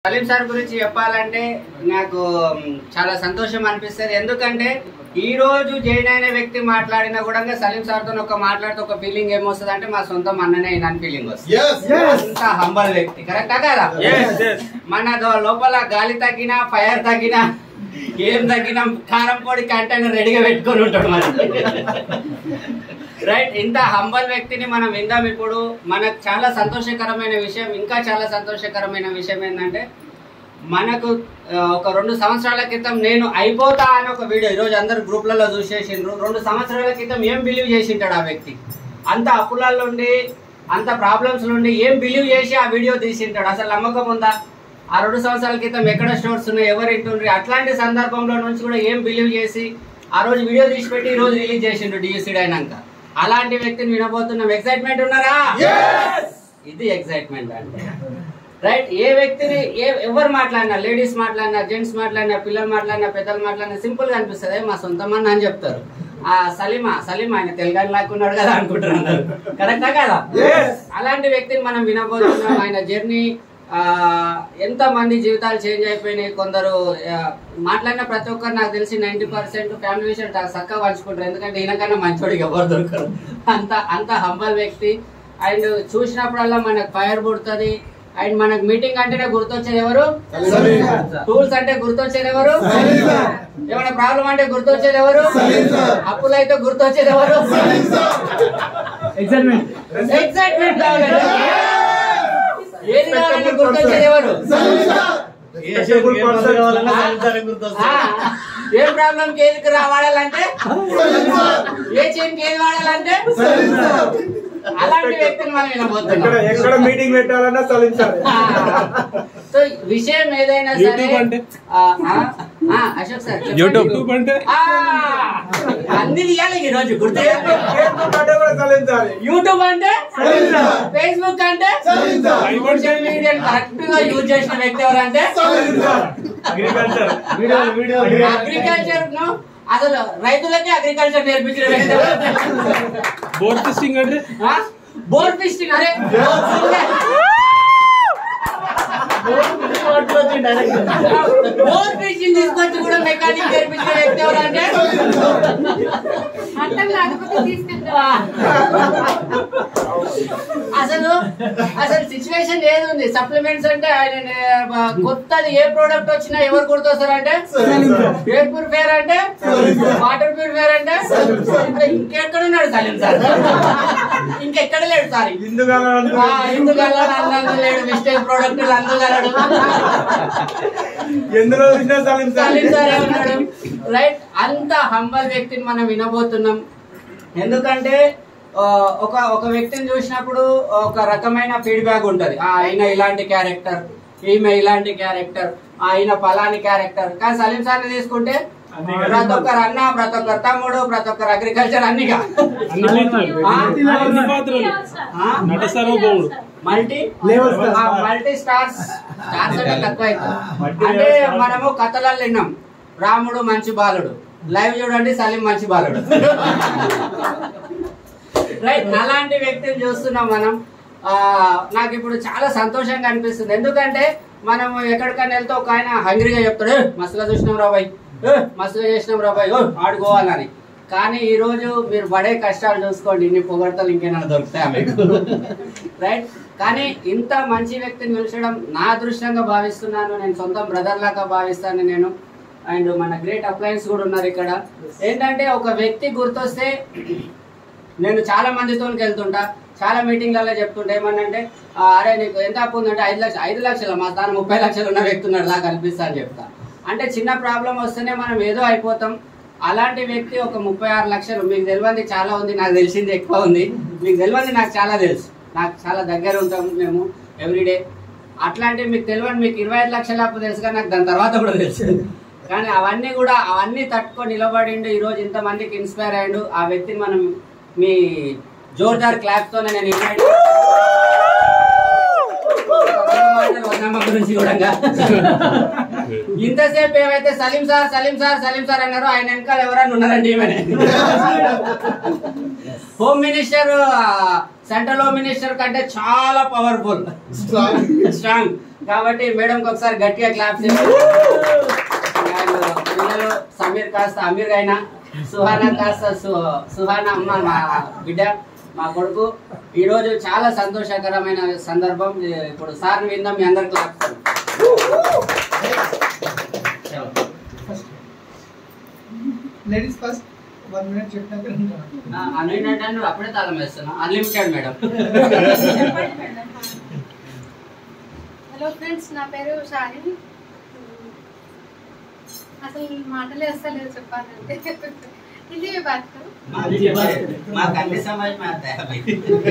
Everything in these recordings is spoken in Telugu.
సలీం సార్ గురించి చెప్పాలంటే నాకు మ్, చాలా సంతోషం అనిపిస్తుంది ఎందుకంటే ఈ రోజు జైన్ అయిన వ్యక్తి మాట్లాడినా కూడా సలీం సార్ తో ఒక మాట్లాడితే ఒక ఫీలింగ్ ఏమొస్తుంది అంటే మా సొంత అన్ననే అయిన ఫీలింగ్ వస్తుంది అంత హంబల్ వ్యక్తి కరెక్టా కదా మన దో- లోపల గాలి తగ్గినా ఫైర్ తగ్గినా ఏం తగ్గినా కారం పొడి కంటైనర్ రెడీగా పెట్టుకొని ఉంటాడు మరి రైట్ ఇంత హంబల్ వ్యక్తిని మనం విందాం ఇప్పుడు మనకు చాలా సంతోషకరమైన విషయం ఇంకా చాలా సంతోషకరమైన విషయం ఏంటంటే మనకు ఆ, ఒక రెండు సంవత్సరాల క్రితం నేను అయిపోతా అని ఒక వీడియో ఈరోజు అందరు గ్రూప్లలో చూసేసిండ్రు రెండు సంవత్సరాల క్రితం ఏం బిలీవ్ చేసింటాడు ఆ వ్యక్తి అంత అప్పులలో ఉండి అంత ప్రాబ్లమ్స్ నుండి ఏం బిలీవ్ చేసి ఆ వీడియో తీసింటాడు అసలు నమ్మకం ఉందా ఆ రెండు సంవత్సరాల క్రితం ఎక్కడ స్టోర్స్ ఉన్నాయి ఎవరు ఇంటుండ్రి అట్లాంటి సందర్భంలో నుంచి కూడా ఏం బిలీవ్ చేసి ఆ రోజు వీడియో తీసి పెట్టి ఈ రోజు రిలీజ్ చేసిండు డియూసీడ్ అయినాక అలాంటి వ్యక్తిని వినబోతున్నాం ఎక్సైట్మెంట్ ఉన్నారా ఇది ఎక్సైట్మెంట్ అంటే రైట్ ఏ వ్యక్తిని ఏ ఎవరు మాట్లాడినా లేడీస్ మాట్లాడినా జెంట్స్ మాట్లాడినా పిల్లలు మాట్లాడినా పెద్దలు మాట్లాడినా సింపుల్ గా అనిపిస్తుంది మా సొంతమన్న అని చెప్తారు ఆ సలీమా సలీమా ఆయన తెలంగాణ లాక్కున్నాడు కదా అనుకుంటున్నారు కరెక్టా కదా అలాంటి వ్యక్తిని మనం వినబోతున్నాం ఆయన జర్నీ ఆ ఎంత మంది జీవితాలు చేంజ్ అయిపోయినాయి కొందరు ఆ, మాట్లాడిన ప్రతి ఒక్కరు నాకు తెలిసి నైన్టీ పర్సెంట్ ఫ్యామిలీ విషయం చాలా చక్కగా పంచుకుంటారు ఎందుకంటే ఈయనకన్నా మంచోడికి ఎవరు దొరకరు అంత అంత హంబల్ వ్యక్తి అండ్ చూసినప్పుడల్లా మనకు ఫైర్ పుడుతుంది అండ్ మనకు మీటింగ్ అంటేనే గుర్తొచ్చేది ఎవరు టూల్స్ అంటే గుర్తొచ్చేది ఎవరు ఏమైనా ప్రాబ్లం అంటే గుర్తొచ్చేది ఎవరు అప్పులు అయితే గుర్తొచ్చేది ఎవరు ఎగ్జైట్మెంట్ ఎక్సైట్మెంట్ కావాలండి ఏది కావాలంటే గుర్తొచ్చేది ఎవరు ఆ, ఏ ప్రాబ్లం ఏదికి రా వాడాలంటే ఏ చైన్ ఏది వాడాలంటే అలాంటి వ్యక్తిని మనం ఎక్కడ వినబోతున్నాం ఎక్కడ మీటింగ్ పెట్టాలన్నా సలించాలి సో విషయం ఏదైనా సరే YouTube అంటే? ఆ, ఆ, ఆ, అశోక్ సార్ చెప్పండి. యూట్యూబ్ అంటే ఆ, అన్ని తీయాలి ఈ రోజు గుర్తు ఫేస్బుక్ అంటే కూడా సలించాలి యూట్యూబ్ అంటే సలించాలి. ఫేస్బుక్ అంటే సలించాలి. సోషల్ మీడియా కరెక్ట్ గా యూజ్ చేసిన వ్యక్తి ఎవరంటే అగ్రికల్చర్ అగ్రికల్చర్ ను అసలు రైతులకి అగ్రికల్చర్ నేర్పించిన వ్యక్తి ఎవరంటే బోర్ ఫిషింగ్ అంటే ఆ? బోర్ ఫిషింగ్ అరే బోర్ ఫిషింగ్ తీసుకొచ్చి కూడా మెకానిక్ నేర్పించిన వ్యక్తి ఎవరంటే అర్థం కాకపోతే తీసుకెళ్తా అసలు అసలు సిచ్యువేషన్ ఏది ఉంది సప్లిమెంట్స్ అంటే ఆయన ఆ, కొత్తది ఏ ప్రోడక్ట్ వచ్చినా ఎవరు గుర్తొస్తారంటే ఎయిర్ ప్యూరిఫైర్ అంటే వాటర్ ప్యూరిఫైర్ అంటే ఇంకా ఇంకెక్కడ ఉన్నాడు సలీం సార్ ఇంకెక్కడ లేడు సార్ ఇందుగా ఆ, ఇందుకల్లా నందు లేడు మిస్టేక్ ప్రోడక్ట్ అందుగలడు ఎందులో చూసినా సలించాలి సలీం సార్ ఉన్నాడు రైట్ అంత హంబల్ వ్యక్తిని మనం వినబోతున్నాం ఎందుకంటే ఆ, ఒక ఒక వ్యక్తిని చూసినప్పుడు ఒక రకమైన ఫీడ్బ్యాక్ ఉంటది ఆ, ఆయన ఇలాంటి క్యారెక్టర్ ఈమె ఇలాంటి క్యారెక్టర్ ఆయన పలాని క్యారెక్టర్ కానీ సలీం సార్ని తీసుకుంటే ప్రతి ఒక్కరు అన్న ప్రతి ఒక్కరు తమ్ముడు ప్రతి ఒక్కరు అగ్రికల్చర్ అన్నిగా అన్ని పాత్రలు ఆ? అన్ని పాత్రలు ఆ? నట సార్వభౌముడు మల్టీ Level stars. ఆ, మల్టీ స్టార్స్ స్టార్స్ అంటే తక్కువ అవుతుంది అంటే మనము కథలలో విన్నాం రాముడు మంచి బాలుడు లైవ్ చూడండి సలీం మంచి బాలుడు రైట్ అలాంటి వ్యక్తిని చూస్తున్నాం మనం ఆ, నాకు ఇప్పుడు చాలా సంతోషంగా అనిపిస్తుంది ఎందుకంటే మనం ఎక్కడికైనా వెళ్తే ఒక ఆయన హంగ్రీగా చెప్తాడు "ఏ, మస్తుగా చూసినాం రాబాయ్ ఏ, మస్తుగా చేసినాం రాబాయ్ ఓ ఆడుకోవాలని కానీ ఈ రోజు మీరు పడే కష్టాలు చూసుకోండి ఇన్ని పొగడతలు ఇంకేమైనా దొరుకుతాయా మీకు రైట్ కానీ ఇంత మంచి వ్యక్తిని పిలిచడం నా అదృష్టంగా భావిస్తున్నాను నేను సొంత బ్రదర్ లాగా భావిస్తాను నేను అండ్ మన గ్రేట్ అప్లయన్స్ కూడా ఉన్నారు ఇక్కడ ఏంటంటే ఒక వ్యక్తి గుర్తొస్తే నేను చాలా మందితో వెళ్తుంటా చాలా మీటింగ్లలో చెప్తుంటా ఏమన్నంటే "ఆ, అరే నీకు ఎంత అప్పు ఉందంటే ఐదు లక్షలు ఐదు లక్షలు మా తాను ముప్పై లక్షలు ఉన్న వ్యక్తి ఉన్నాడు నాకు అనిపిస్తా అని చెప్తా అంటే చిన్న ప్రాబ్లం వస్తేనే మనం ఏదో అయిపోతాం అలాంటి వ్యక్తి ఒక ముప్పై ఆరు లక్షలు మీకు తెలియంది చాలా ఉంది నాకు తెలిసింది ఎక్కువ ఉంది మీకు తెలియంది నాకు చాలా తెలుసు నాకు చాలా దగ్గర ఉంటాం మేము ఎవ్రీడే అట్లాంటి మీకు తెలియని మీకు ఇరవై ఐదు లక్షల అప్పు తెలుసు కానీ నాకు దాని తర్వాత కూడా తెలుసు కానీ అవన్నీ కూడా అవన్నీ తట్టుకొని నిలబడిండు ఈ రోజు ఇంతమందికి ఇన్స్పైర్ అయ్యిండు ఆ వ్యక్తిని మనం మీ జోర్దార్ క్లాప్ తో నేను invite- వద్దమ్మ గురించి కూడా ఇంతసేపు ఏమైతే Salim sir Salim sir Salim sir అన్నారో ఆయన వెనకాల ఎవరన్నా ఉన్నారండి ఈమెనే home minister central home minister కంటే చాలా పవర్ఫుల్ స్ట్రాంగ్ కాబట్టి మేడంకి ఒకసారి గట్టిగా క్లాప్ చేయండి అండ్ పిల్లలు సమీర్ కాస్త అమీర్ అయినా సుహానా కాస్త సు- సుహానా అమ్మ మా బిడ్డ మా కొడుకు ఈ రోజు చాలా సంతోషకరమైన సందర్భం ఇప్పుడు సార్ విందాం మీ అందరికి claps ladies first one minute చెప్పినాక అన్లిమిటెడ్ అంటే అప్పుడే తాళం వేస్తున్నా అన్లిమిటెడ్ మేడం హలో ఫ్రెండ్స్ నా పేరు షాహిన్ అసలు మాటలే వస్తలేదు చెప్పాలంటే హిందీ में बात करूं మాకు అన్ని సమాజ్ में आता है भाई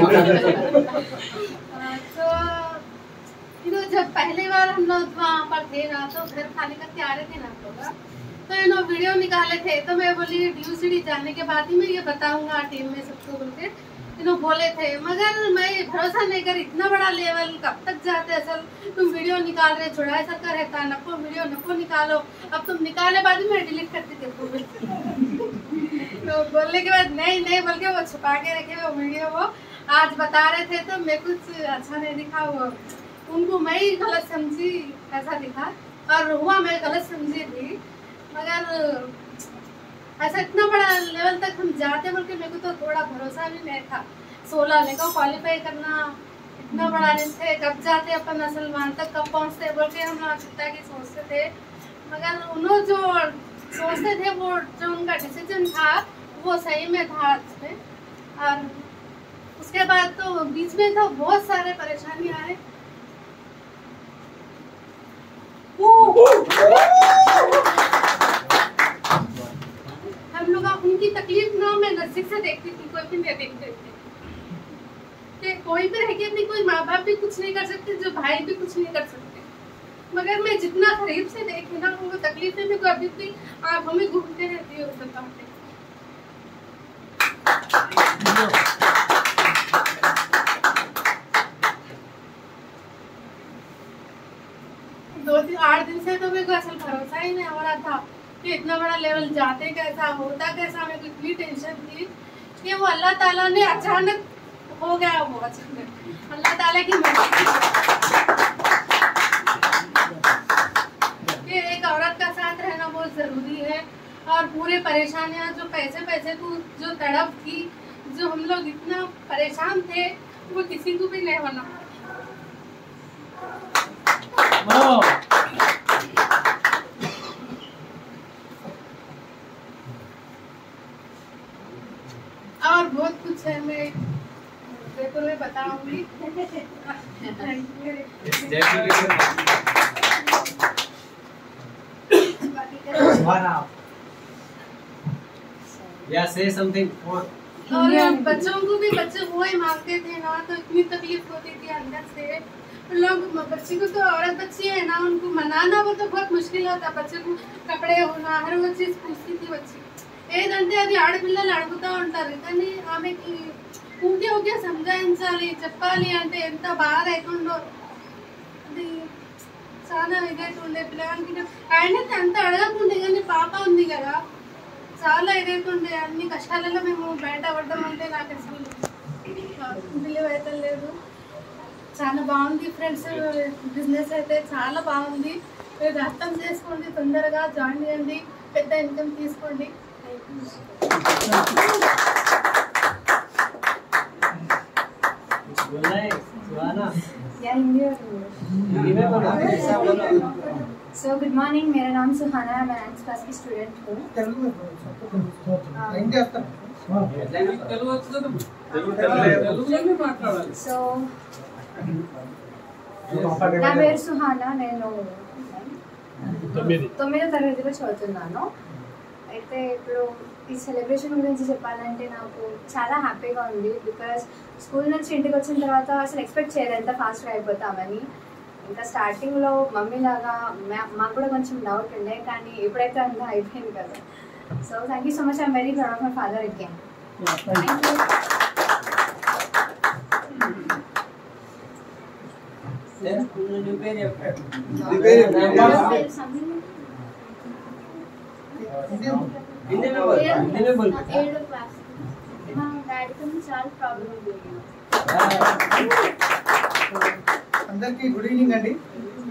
अ, तो you know, जब पहली बार हम लोग वहाँ पर थे ना तो घर खाली करके आ रहे थे ना हम लोग तो यू नो वीडियो निकाले थे तो मैं बोली डी जाने के बाद ही मैं ये बताऊंगा टीम में सबको बोल के यू नो बोले थे मगर मैं भरोसा नहीं कर इतना बड़ा लेवल कब तक जाते असल तुम वीडियो निकाल रहे छुड़ाए सबका रहता है नको वीडियो नको निकालो अब तुम निकाले बाद में डिलीट करके देखो तो बोलने के बाद नहीं नहीं बोल के वो छुपा के रखे वो वीडियो वो आज बता रहे थे तो मैं कुछ अच्छा नहीं दिखा वो उनको मैं ही गलत समझी ऐसा दिखा और हुआ मैं गलत समझी थी मगर ऐसा इतना बड़ा लेवल तक हम जाते बोल के मेरे को तो थोड़ा भरोसा भी नहीं था सोलह ने का क्वालिफाई करना इतना बड़ा रिस्क है कब जाते अपन असल वहां तक कब पहुंचते बोल के हम चिंता की सोचते थे मगर उन्होंने जो सोचते थे वो जो उनका डिसीजन था वो सही में था उसमें और उसके बाद तो बीच में तो बहुत सारे परेशानी आए हम लोग उनकी तकलीफ ना मैं नजदीक से देखती थी कोई भी नहीं देखते थे कि कोई भी रह के भी कोई माँ बाप भी कुछ नहीं कर सकते जो भाई भी कुछ नहीं कर सकते मगर मैं जितना करीब से देखी ना उनको तकलीफ में को अभी भी आंखों में घूमते रहती है उस बातें दो दिन आठ दिन से तो मेरे को असल भरोसा ही नहीं हो रहा था कि इतना बड़ा लेवल जाते कैसा होता कैसा मेरे को इतनी टेंशन थी कि वो अल्लाह ताला ने अचानक हो गया वो अचानक अल्लाह ताला की मर्जी कि एक औरत का साथ रहना बहुत जरूरी है और पूरे परेशानियां जो पैसे पैसे को जो तड़प थी जो हम लोग इतना परेशान थे वो किसी को भी नहीं होना और बहुत कुछ है मैं जयपुर में बताऊंगी बाकी क्या- Yeah, say something more. और बच्चों को भी बच्चे वो ही मांगते थे ना तो इतनी तकलीफ होती थी अंदर से लोग बच्चे को तो औरत बच्ची है ना उनको मनाना वो तो बहुत मुश्किल होता बच्चे को కపడే ఉన్నా హర్ वो चीज पूछती थी बच्ची ఏదంటే అది ఆడపిల్లలు అడుగుతూ ఉంటారు కానీ ఆమెకి ఊకే ఊకే సంజాయించాలి చెప్పాలి అంటే ఎంత బాధ అవుతుందో అది చాలా ఇదైతుండే పిల్లగానికి ఆయన అంత అడగకుండే కానీ పాప ఉంది కదా చాలా ఇదైతుండే అన్ని కష్టాలలో మేము బయట పడ్డం అంటే నాకు అసలు బిలీవ్ అయితే లేదు చాలా బాగుంది ఫ్రెండ్స్ బిజినెస్ అయితే చాలా బాగుంది మీరు అర్థం చేసుకోండి తొందరగా జాయిన్ చేయండి పెద్ద ఇన్కమ్ తీసుకోండి बोलना है सुहाना या हिंदी और इंग्लिश हिंदी में बोलो सो गुड मॉर्निंग मेरा नाम सुहाना है मैं नाइन्थ क्लास की स्टूडेंट हूँ తెలుగు ఏం చేస్తారు సో నా పేరు సుహానా నేను తొమ్మిది తొమ్మిదో తరగతిలో చదువుతున్నాను అయితే ఇప్పుడు ఈ సెలబ్రేషన్ గురించి చెప్పాలంటే నాకు చాలా హ్యాపీగా ఉంది బికాస్ స్కూల్ నుంచి ఇంటికి వచ్చిన తర్వాత అసలు ఎక్స్పెక్ట్ చేయలేదు ఎంత ఫాస్ట్గా అయిపోతామని ఇంకా స్టార్టింగ్లో మమ్మీ లాగా మా- మాకు కూడా కొంచెం డౌట్ ఉండే కానీ ఎప్పుడైతే అంతా అయిపోయింది కదా so thank you so much I'm very proud of my father again thank you నీ పేరు చెప్పాడు నీ పేరు ఏంటి? ఏడో హిందీ में बोल हिंदी में बोल క్లాస్ మా డాడీతో చాలా ప్రాబ్లం ఉంది అందరికీ గుడ్ ఈవినింగ్ అండి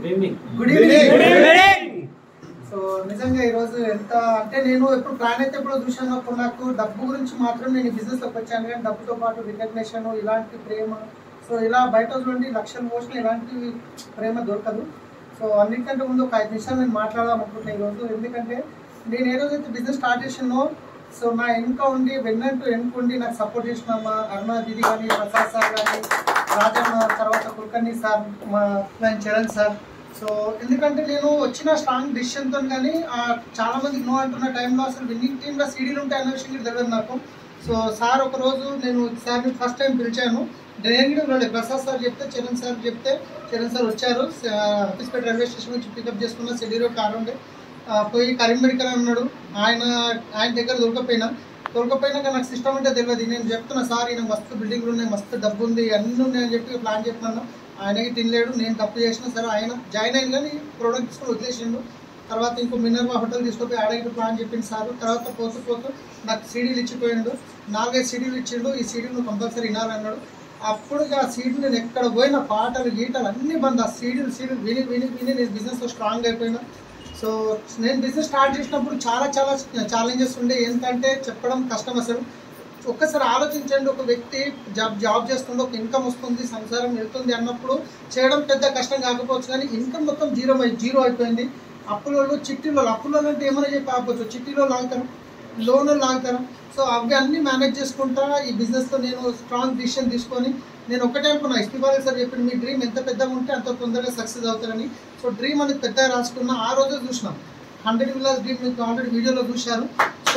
good evening good evening so నిజంగా ఈరోజు ఎంత అంటే నేను ఎప్పుడు ప్లాన్ అయితే ఎప్పుడో చూసాను అప్పుడు నాకు డబ్బు గురించి మాత్రం నేను బిజినెస్ లోకి వచ్చాను కానీ డబ్బుతో పాటు రికగ్నేషన్ ఇలాంటి ప్రేమ సో ఇలా బయట నుండి లక్షల పోస్టులు ఇలాంటి ప్రేమ దొరకదు సో అన్నిటికంటే ముందు ఒక ఐదు నిమిషాలు నేను మాట్లాడదాం అనుకుంటున్నాను ఈరోజు ఎందుకంటే నేను ఏ రోజైతే బిజినెస్ స్టార్ట్ చేసినో సో నా వెనుక ఉండి వెన్నంటూ వెనుకుండి నాకు సపోర్ట్ చేసిన మా అరుణ దీది కానీ ప్రసాద్ సార్ కానీ రాజన్న తర్వాత కుల్కర్ణి సార్ మా ఫ్రెండ్ చరణ్ సార్ సో ఎందుకంటే నేను వచ్చిన స్ట్రాంగ్ డిసిషన్తో కానీ ఆ, చాలా మంది నో అంటున్న టైంలో అసలు విన్నింగ్ టీంలో సీడీలు ఉంటాయి అన్న విషయం కూడా తెలియదు నాకు సో సార్ ఒక రోజు నేను సార్ని ఫస్ట్ టైం పిలిచాను నేను కూడా వెళ్ళలేదు ప్రసాద్ సార్ చెప్తే చరణ్ సార్ చెప్తే చరణ్ సార్ వచ్చారు హఫీస్పేట రైల్వే స్టేషన్ నుంచి పికప్ చేసుకున్న సిడీ రోడ్ కార్ ఉండే ఆ, పోయి కరీం మెడికల్ అన్నాడు ఆయన ఆయన దగ్గర దొరకపోయినా దొరకపోయినాక నాకు సిస్టమ్ అంటే తెలియదు నేను చెప్తున్నా సార్ ఈయన మస్తు బిల్డింగ్లు ఉన్నాయి మస్తు డబ్బు ఉంది అన్నీ ఉన్నాయని చెప్పి ప్లాన్ చెప్పినాను ఆయనకి తినలేడు నేను తప్పు చేసిన సరే ఆయన జాయిన్ అయింది కానీ ప్రోడక్ట్ తీసుకొని వదిలేసిండు తర్వాత ఇంకో మినర్వా హోటల్ తీసుకుపోయి ఆడగిరి ప్లాన్ చెప్పింది సార్ తర్వాత పోతూ పోతూ నాకు సీడీలు ఇచ్చిపోయిండు నాలుగైదు సీడీలు ఇచ్చిండు ఈ సీడీ నువ్వు కంపల్సరీ వినాలన్నాడు అప్పుడు ఆ సీడీ నేను ఎక్కడ పోయినా పాటలు గీటలు అన్నీ బంద్ ఆ సీడీలు సీడీలు విని విని విని నేను బిజినెస్లో స్ట్రాంగ్ అయిపోయినా సో నేను బిజినెస్ స్టార్ట్ చేసినప్పుడు చాలా చాలా ఛాలెంజెస్ ఉండే ఏంటంటే చెప్పడం కష్టం అసలు ఒక్కసారి ఆలోచించండి ఒక వ్యక్తి జాబ్ జాబ్ చేస్తుంది ఒక ఇన్కమ్ వస్తుంది సంసారం వెళ్తుంది అన్నప్పుడు చేయడం పెద్ద కష్టం కాకపోవచ్చు కానీ ఇన్కమ్ మొత్తం జీరో జీరో అయిపోయింది అప్పులలో చిట్టీలో అప్పులలో అంటే ఏమైనా చెప్పి ఆపవచ్చు చిట్టీలో లాగుతారు లోన్ లాగుతారు సో అవి అన్ని మేనేజ్ చేసుకుంటా ఈ బిజినెస్తో నేను స్ట్రాంగ్ డిసిషన్ తీసుకొని నేను ఒకటే అనుకున్నా ఎస్పీ బాలయ్య సార్ చెప్పిన మీ డ్రీమ్ ఎంత పెద్దగా ఉంటే అంత తొందరగా సక్సెస్ అవుతారని సో డ్రీమ్ అనేది పెద్దగా రాసుకున్నా ఆ రోజే చూసినాం హండ్రెడ్ విల్లాస్ డ్రీమ్ మీకు ఆల్రెడీ వీడియోలో చూశారు సో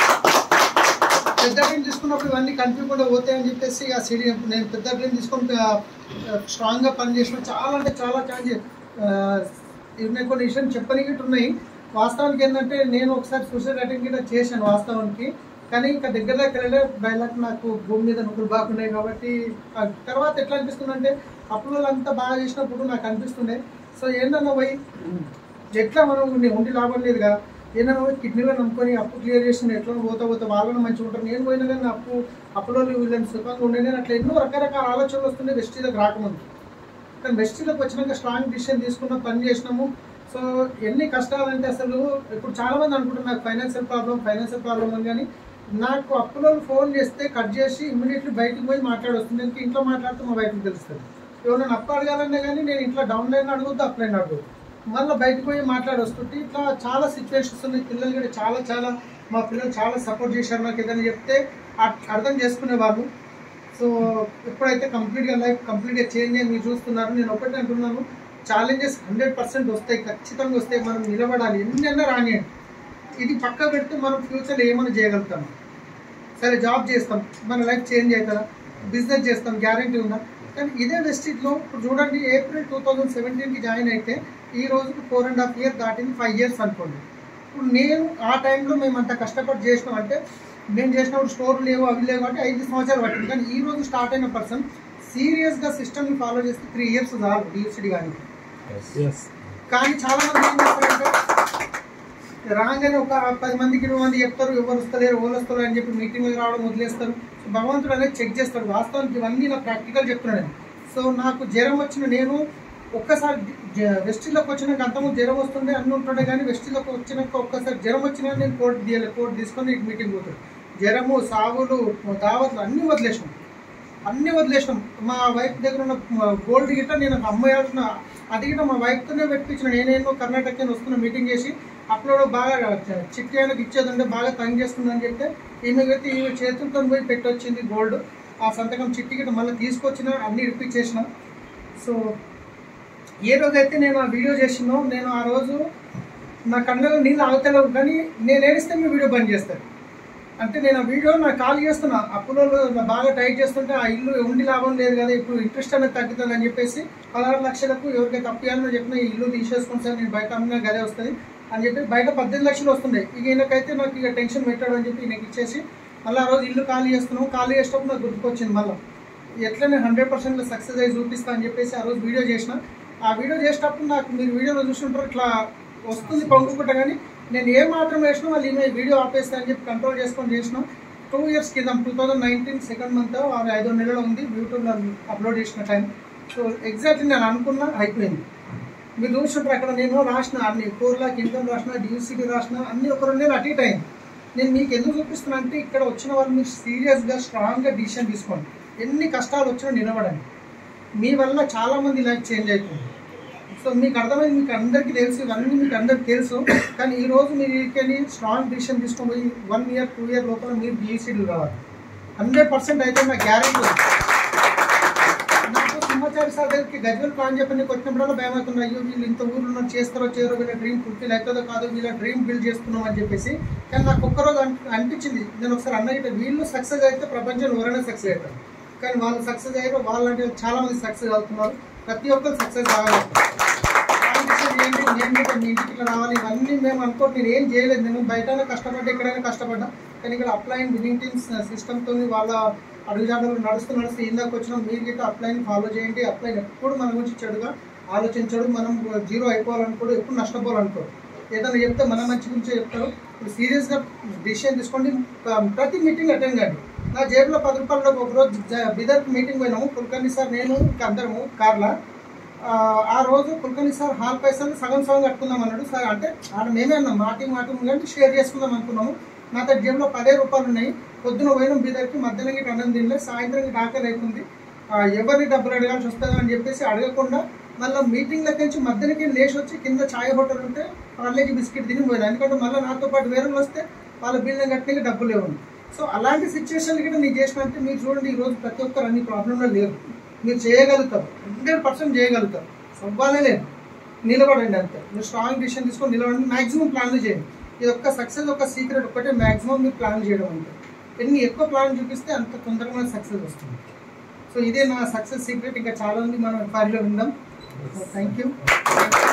పెద్ద డ్రీమ్ తీసుకున్నప్పుడు ఇవన్నీ కనిపించకుండా పోతాయని చెప్పేసి ఆ సిడీ నేను పెద్ద డ్రీమ్ తీసుకొని స్ట్రాంగ్గా పని చేసిన చాలా అంటే చాలా ఛాన్స్ ఉన్నాయి కొన్ని విషయం చెప్పనిగిట్టు ఉన్నాయి వాస్తవానికి ఏంటంటే నేను ఒకసారి సూసైడ్ అటెంప్ట్ కూడా చేశాను వాస్తవానికి కానీ ఇంకా దగ్గర దగ్గర వెళ్ళే బయలకు నాకు భూమి మీద నొప్పులు బాగున్నాయి కాబట్టి ఆ తర్వాత ఎట్లా అనిపిస్తుంది అంటే అప్పులు అంతా బాగా చేసినప్పుడు నాకు అనిపిస్తుండే సో ఏంటన్నా పోయి ఎట్లా మనం ఉండి ఉండి లాభం లేదుగా ఏదైనా పోయి కిడ్నీలో నమ్ముకొని అప్పు క్లియర్ చేసిన ఎట్లా పోతా పోతా వాళ్ళని మంచిగా ఉంటారు నేను పోయినా కానీ అప్పు అప్పులో వీళ్ళని సుఖంగా ఉండే నేను అట్లా ఎన్నో రకరకాల ఆలోచనలు వస్తుండే వెస్టీలకు రాకముందు కానీ వెస్టీలకు వచ్చినాక స్ట్రాంగ్ డిసిషన్ తీసుకున్నాం పని చేసినాము సో ఎన్ని కష్టాలంటే అసలు ఇప్పుడు చాలా మంది అనుకుంటున్నారు నాకు ఫైనాన్షియల్ ప్రాబ్లం ఫైనాన్షియల్ ప్రాబ్లం అని కానీ నాకు అప్పులో ఫోన్ చేస్తే కట్ చేసి ఇమ్మీడియట్లీ బయటికి పోయి మాట్లాడొస్తుంది నేను ఇంట్లో మాట్లాడితే మా వైఫ్కి తెలుస్తుంది ఎవరైనా అప్పు అడగాలన్నా కానీ నేను ఇంట్లో డౌన్ లైన్ అడగొద్దు అప్ లైన్ అడగదు మళ్ళీ బయటకు పోయి మాట్లాడొస్తుంటే ఇట్లా చాలా సిచ్యువేషన్స్ ఉన్నాయి పిల్లలు కూడా చాలా చాలా మా పిల్లలు చాలా సపోర్ట్ చేశారు నాకు ఏదైనా చెప్తే అర్- అర్థం చేసుకునేవాళ్ళు సో ఎప్పుడైతే కంప్లీట్గా లైఫ్ కంప్లీట్గా చేంజ్ అయ్యి మీరు చూస్తున్నారు నేను ఒకటి అంటున్నాను ఛాలెంజెస్ హండ్రెడ్ పర్సెంట్ వస్తాయి ఖచ్చితంగా వస్తాయి మనం నిలబడాలి ఎన్నైనా రానియండి ఇది పక్క పెడితే మనం ఫ్యూచర్లో ఏమైనా చేయగలుగుతాం సరే జాబ్ చేస్తాం మన లైఫ్ చేంజ్ అవుతుందా బిజినెస్ చేస్తాం గ్యారంటీ ఉందా కానీ ఇదే వెస్టిట్లో ఇప్పుడు చూడండి ఏప్రిల్ టూ థౌజండ్ సెవెంటీన్కి జాయిన్ అయితే ఈ రోజుకి ఫోర్ అండ్ హాఫ్ ఇయర్ దాటింది ఫైవ్ ఇయర్స్ అనుకోండి ఇప్పుడు నేను ఆ టైంలో మేము అంత కష్టపడి చేసినాం అంటే నేను చేసినప్పుడు స్టోర్ లేవు అవి లేవు అంటే ఐదు సంవత్సరాలు పట్టింది కానీ ఈ రోజు స్టార్ట్ అయిన పర్సన్ సీరియస్గా సిస్టమ్ని ఫాలో చేస్తే త్రీ ఇయర్స్ చాలు డిఎస్సిడి కానీ ఎస్ కానీ చాలా మంది ఏం చేస్తారంటే రాగానే ఒక పది మందికి ఇరవై మంది చెప్తారు ఎవరు వస్తలేరు ఎవరు వస్తారు అని చెప్పి మీటింగ్ రావడం వదిలేస్తారు సో భగవంతుడు అనేది చెక్ చేస్తాడు వాస్తవానికి ఇవన్నీ నా ప్రాక్టికల్ చెప్తున్నాను నేను. సో నాకు జ్వరం వచ్చిన నేను ఒక్కసారి జ- వెస్టిలోకి వచ్చినాక అంతము జ్వరం వస్తుండే అన్ని ఉంటుండే కానీ వెస్టిలోకి వచ్చినాక ఒక్కసారి జ్వరం వచ్చినా నేను కోర్టు తీయాలి కోర్టు తీసుకొని మీటింగ్ పోతాడు జ్వరము సాగులు దావత్లు అన్నీ వదిలేసాం అన్నీ వదిలేసినాం మా వైఫ్ దగ్గర ఉన్న గోల్డ్ గిట్ట నేను అమ్మేయాల్సిన అది గిట్ట మా వైఫ్తోనే పెట్టించిన నేనేమో కర్ణాటక వస్తున్న మీటింగ్ చేసి అప్లోడ్ బాగా చిట్టి ఆయనకి ఇచ్చేది ఉంటే బాగా తంగ్ చేస్తుందని చెప్తే ఈమె అయితే ఈమె చేతులతో పోయి పెట్టొచ్చింది గోల్డ్ ఆ సంతకం చిట్టి గిట్ట మళ్ళీ తీసుకొచ్చిన అన్ని రిపీట్ చేసిన సో ఏ రోజైతే నేను ఆ వీడియో చేసినో నేను ఆ రోజు నా కళ్ళలో నీళ్ళు ఆగుతలేవు కానీ నేను ఏడిస్తే మీ వీడియో బంద్ చేస్తాను అంటే నేను ఆ వీడియో నా కాల్ చేస్తున్నా అప్పులో నా బాగా టైట్ చేస్తుంటే ఆ ఇల్లు ఉండి లాభం లేదు కదా ఇప్పుడు ఇంట్రెస్ట్ అనేది తగ్గుతుంది అని చెప్పేసి పదహారు లక్షలకు ఎవరికైతే తప్పియాలని చెప్పిన ఈ ఇల్లు తీసేసుకుని సార్ నేను బయట అమ్మినా గదే వస్తుంది అని చెప్పి బయట పద్దెనిమిది లక్షలు వస్తున్నాయి ఇక ఈయనకైతే నాకు ఇక టెన్షన్ పెట్టాడు అని చెప్పి ఈయనకి ఇచ్చేసి మళ్ళీ ఆ రోజు ఇల్లు ఖాళీ చేస్తున్నాం ఖాళీ చేసేటప్పుడు నాకు గుర్తుకొచ్చింది మళ్ళీ ఎట్లా నేను హండ్రెడ్ పర్సెంట్ సక్సెస్ అయ్యి చూపిస్తా అని చెప్పేసి ఆ రోజు వీడియో చేసిన ఆ వీడియో చేసేటప్పుడు నాకు మీరు వీడియోలో చూస్తుంటారు ఇట్లా వస్తుంది పంపుకుంటా కానీ నేను ఏ మాత్రం వేసినా వాళ్ళు ఈమె వీడియో ఆపేస్తా అని చెప్పి కంట్రోల్ చేసుకొని చేసినాం టూ ఇయర్స్ కింద two thousand nineteen second month ఆరు ఐదో నెలలో ఉంది యూట్యూబ్లో అప్లోడ్ చేసిన టైం సో ఎగ్జాక్ట్లీ నేను అనుకున్నా అయిపోయింది మీరు చూస్తుంటారు అక్కడ నేను రాసిన అన్ని ఫోర్ లాక్ ఇన్కమ్ రాసిన డియూసీటీ రాసిన అన్ని ఒక రెండు నెలలు అటు ఇటు అయింది నేను మీకు ఎందుకు చూపిస్తున్నా అంటే ఇక్కడ వచ్చిన వాళ్ళు మీరు సీరియస్గా స్ట్రాంగ్గా డిసిషన్ తీసుకోండి ఎన్ని కష్టాలు వచ్చినా నిలబడండి మీ వల్ల చాలా మంది లైఫ్ చేంజ్ అవుతుంది సో మీకు అర్థమైంది మీకు అందరికీ తెలుసు ఇవన్నీ మీకు అందరికి తెలుసు కానీ ఈ రోజు మీరు ఇక్కడికి స్ట్రాంగ్ డిసిషన్ తీసుకొని పోయి వన్ ఇయర్ టూ ఇయర్ లోపల మీరు డిఈసీలు రావాలి హండ్రెడ్ పర్సెంట్ అయితే నా గ్యారెంటీ నాకు సింహాచారి సార్ దగ్గరికి గజ్వల్ ప్లాన్ చెప్పి నీకు వచ్చినప్పుడల్లా భయం అవుతుంది అయ్యో వీళ్ళు ఇంత ఊర్లో ఉన్నారు చేస్తారో చేయరో వీళ్ళ డ్రీమ్ ఫుల్ఫిల్ అవుతుందో కాదో వీళ్ళ డ్రీమ్ బిల్డ్ చేసుకున్నాం అని చెప్పేసి కానీ నాకు ఒక్కరోజు అన్- అనిపించింది నేను ఒకసారి అన్నగితే వీళ్ళు సక్సెస్ అయితే ప్రపంచంలో ఎవరైనా సక్సెస్ అవుతారు కానీ వాళ్ళు సక్సెస్ అయ్యారు వాళ్ళంటే చాలా మంది సక్సెస్ అవుతున్నారు ప్రతి ఒక్కరు సక్సెస్ కావాలి కాంపిటీషన్ ఏంటి నేను కూడా మీ ఇంటికి ఇట్లా రావాలి ఇవన్నీ మేము అనుకోండి నేను ఏం చేయలేదు నేను బయటనే కష్టపడ్డా ఎక్కడైనా కష్టపడ్డా కానీ ఇక్కడ అప్లైన్ వినింగ్ టీమ్స్ సిస్టమ్తో వాళ్ళ అడుగుజాడలు నడుస్తూ నడుస్తూ ఇందాక వచ్చిన మీరు గిట్ట అప్లైన్ ఫాలో చేయండి అప్లైన్ ఎప్పుడు మన గురించి చెడుగా ఆలోచించడు మనం జీరో అయిపోవాలనుకోడు ఎప్పుడు నష్టపోవాలనుకోడు ఏదైనా చెప్తే మన మంచి గురించే చెప్తారు ఇప్పుడు సీరియస్గా డిసిషన్ తీసుకోండి ప- ప్రతి మీటింగ్ అటెండ్ కాండి నా జేబులో పది రూపాయలు ఒక రోజు జ- బిదర్ మీటింగ్ పోయినాము కుల్కర్ణి సార్ నేను ఇంకా అందరము కార్లా ఆ, ఆ రోజు కుల్కర్ణి సార్ హాల్ పైసలు సగం సగం కట్టుకుందాం అన్నాడు సార్ అంటే ఆడ మేమే అన్నాం మాటింగ్ మాటింగ్ అంటే షేర్ చేసుకుందాం అనుకున్నాము నా దగ్గర జేబులో పదే రూపాయలు ఉన్నాయి పొద్దున పోయినాం బీదర్కి మధ్యాహ్నం గిట్ట అన్నం తినలేదు సాయంత్రం గిట్ట ఆకలి అవుతుంది ఆ, ఎవరిని డబ్బులు అడగాల్సి వస్తుందా అని చెప్పేసి అడగకుండా మళ్ళీ మీటింగ్లకి నుంచి మధ్యాహ్నకి లేచి వచ్చి కింద ఛాయ్ హోటల్ ఉంటే వాళ్ళకి బిస్కెట్ తిని పోయాను ఎందుకంటే మళ్ళీ నాతో పాటు వేరే వాళ్ళు వస్తే వాళ్ళ బిల్డింగ్ కట్టడానికి డబ్బులు లేవు సో అలాంటి సిచ్యువేషన్లు కూడా నీకు చేసినట్టు మీరు చూడండి ఈ రోజు ప్రతి ఒక్కరు అన్ని ప్రాబ్లంలో లేరు మీరు చేయగలుగుతారు హండ్రెడ్ పర్సెంట్ చేయగలుగుతారు సవ్వాలే లేదు నిలబడండి అంతే మీరు స్ట్రాంగ్ డిసిషన్ తీసుకొని నిలబడండి మాక్సిమం ప్లాన్లు చేయండి ఇది ఒక్క సక్సెస్ ఒక సీక్రెట్ ఒక్కటే మాక్సిమం మీరు ప్లాన్ చేయడం అంతే ఎన్ని ఎక్కువ ప్లాన్ చూపిస్తే అంత తొందరగా సక్సెస్ వస్తుంది సో ఇదే నా సక్సెస్ సీక్రెట్ ఇంకా చాలా ఉంది మనం ఎఫ్ఆర్లో విందాం థ్యాంక్ యూ